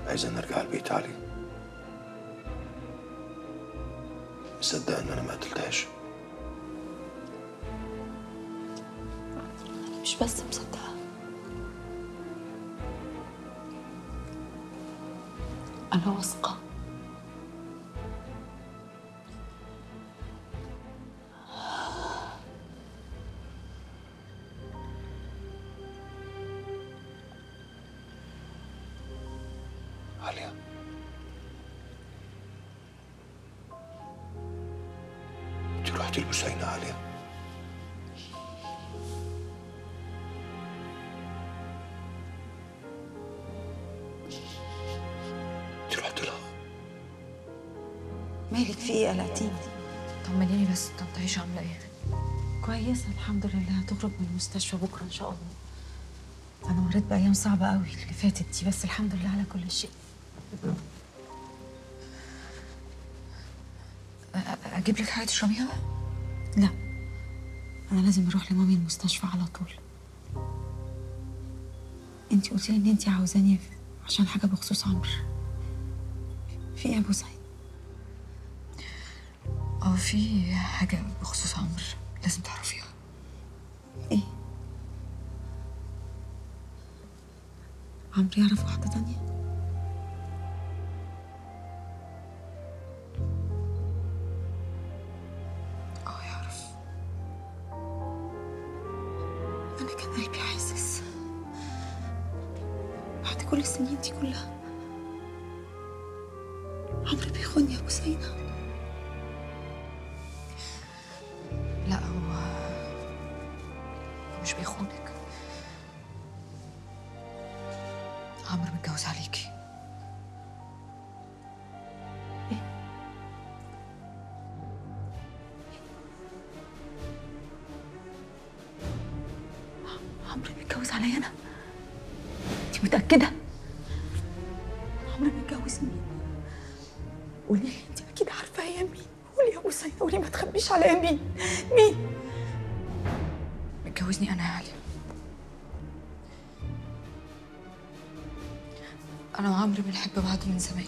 عايزة نرجع البيت علي مصدق ان انا ما قتلتهاش أنا مش بس مصدقة أنا واثقة عليا انت رحتي البسينة عليا انت رحت لها مالك في ايه قلقتيني طمنيني بس طنط عيشة عاملة ايه؟ كويسه الحمد لله هتخرج من المستشفى بكره ان شاء الله انا مريت بايام صعبه قوي اللي فاتت دي بس الحمد لله على كل شيء أ- أ- اجيب لك حاجة تشربيها؟ لا انا لازم اروح لمامي المستشفى على طول انت قلتي لي ان انت عاوزاني عشان حاجه بخصوص عمرو في ايه يا ابو سعيد اه في حاجة بخصوص عمرو لازم تعرفيها ايه عمرو يعرف واحده تانية اه يعرف انا كان قلبي حاسس بعد كل السنين دي كلها عمرو بيخوني يا ابو سينا لا هو هو مش بيخونك عمرو متجوز عليكي عمرو متجوز عليا انا انت متاكده عمرو متجوز مين قولي لي انت اكيد عارفه هي مين قولي يا ابو سينا قولي ما تخبيش عليا مين مين متجوزني انا يا علي انا وعمرو بنحب بعض من زمان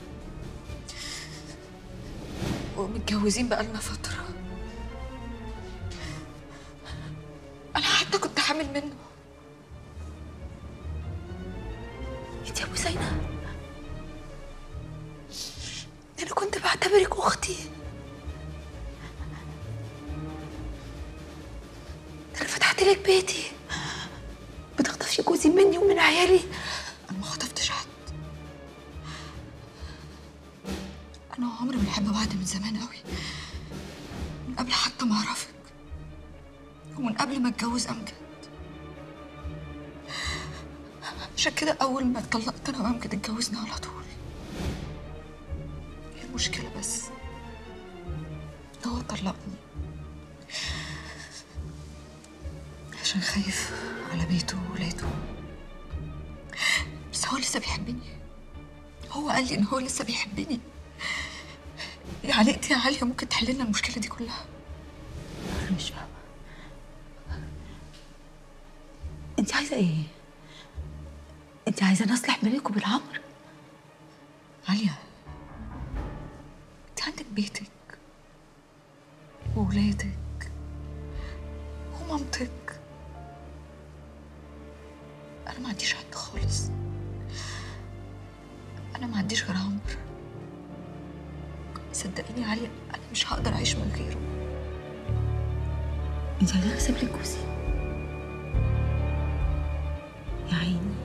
ومتجوزين بقالنا فترة انا حتى كنت حامل منه انت يا ابو سينا ده انا كنت بعتبرك اختي ده انا فتحت لك بيتي بتخطفي جوزي مني ومن عيالي انا ما خطفتش حد انا وعمرو بنحب بعض من زمان قوي من قبل حتى ما اعرفك ومن قبل ما اتجوز امجد عشان كده اول ما اتطلقت انا وامجد اتجوزنا على طول هي المشكله بس إن هو طلقني عشان خايف على بيته وولاده بس هو لسه بيحبني هو قال لي ان هو لسه بيحبني يعني انت يا عاليه ممكن تحل لنا المشكله دي كلها انا مش فاهمه انت عايزه ايه انت عايزه نصلح بينك وبين عمرو عاليه انت عندك بيتك وولادك ومامتك انا ما عنديش حد خالص انا ما عنديش غير عمرو صدقيني يا عاليه انا مش هقدر اعيش من غيره انت عايزه اسيب لك جوزي يا عيني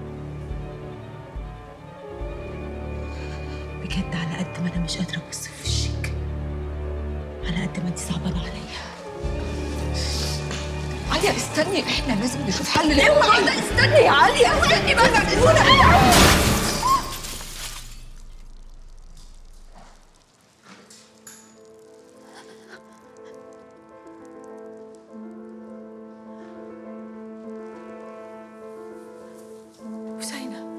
بجد على قد ما انا مش قادره ابص في وشك على قد ما انت صعبانه عليا عالية استني احنا لازم نشوف حل اوعي استني يا عالية استني بس حسينه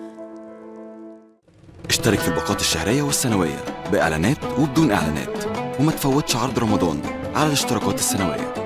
اشترك في الباقات الشهرية والسنوية بإعلانات وبدون إعلانات وما تفوتش عرض رمضان على الاشتراكات السنوية